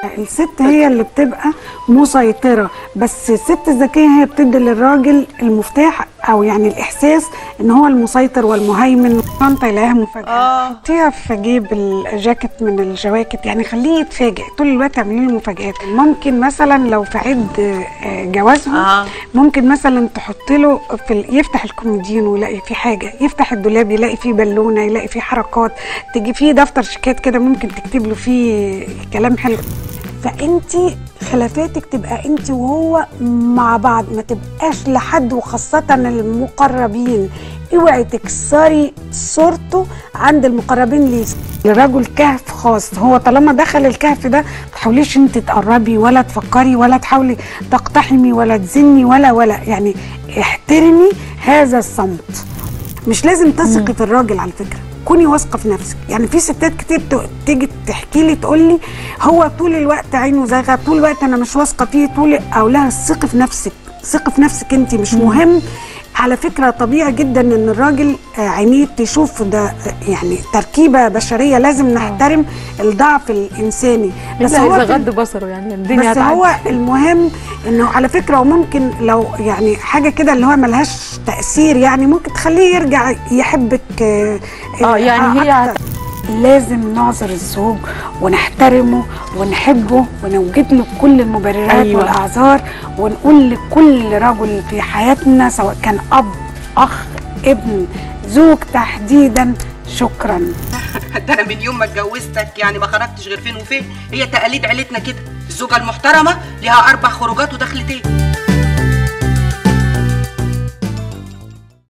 الست هي اللي بتبقى مسيطره بس الست الذكيه هي بتدي للراجل المفتاح او يعني الاحساس ان هو المسيطر والمهيمن انت يلاقيها مفاجاه آه. حطيها في جيب الجاكيت من الجواكت يعني خليه يتفاجئ طول الوقت اعملي له مفاجآت ممكن مثلا لو في عيد آه، جوازهم آه. ممكن مثلا تحط له في ال- يفتح الكومودينو يلاقي فيه حاجه يفتح الدولاب يلاقي فيه بالونه يلاقي فيه حركات تجي فيه دفتر شيكات كده ممكن تكتب له فيه كلام حلو فانت خلافاتك تبقى انت وهو مع بعض ما تبقاش لحد وخاصه المقربين اوعي تكسري صورته عند المقربين ليه الرجل كهف خاص هو طالما دخل الكهف ده ما تحاوليش انت تقربي ولا تفكري ولا تحاولي تقتحمي ولا تزني ولا ولا يعني احترمي هذا الصمت مش لازم تثقي في الراجل على فكره كوني واثقه في نفسك يعني في ستات كتير ت- تيجي تحكي لي تقول لي هو طول الوقت عينه زاغه طول الوقت انا مش واثقه فيه طول اقول لها ثقي في نفسك ثقي في نفسك انت مش مهم على فكره طبيعي جدا ان الراجل آه، عينيه تشوف ده آه، يعني تركيبه بشريه لازم نحترم الضعف الانساني بس هو اذا في- غض بصره يعني الدنيا بس هتعدي. هو المهم انه على فكره وممكن لو يعني حاجه كده اللي هو ملهاش تاثير يعني ممكن تخليه يرجع يحبك آه، اه يعني هي أكتر. لازم نعذر الزوج ونحترمه ونحبه ونوجد له كل المبررات أيوة. أيوة. والاعذار ونقول لكل رجل في حياتنا سواء كان اب اخ ابن زوج تحديدا شكرا ده انا من يوم ما اتجوزتك يعني ما خرجتش غير فين وفين هي تقاليد عيلتنا كده الزوجه المحترمه ليها اربع خروجات ودخلتين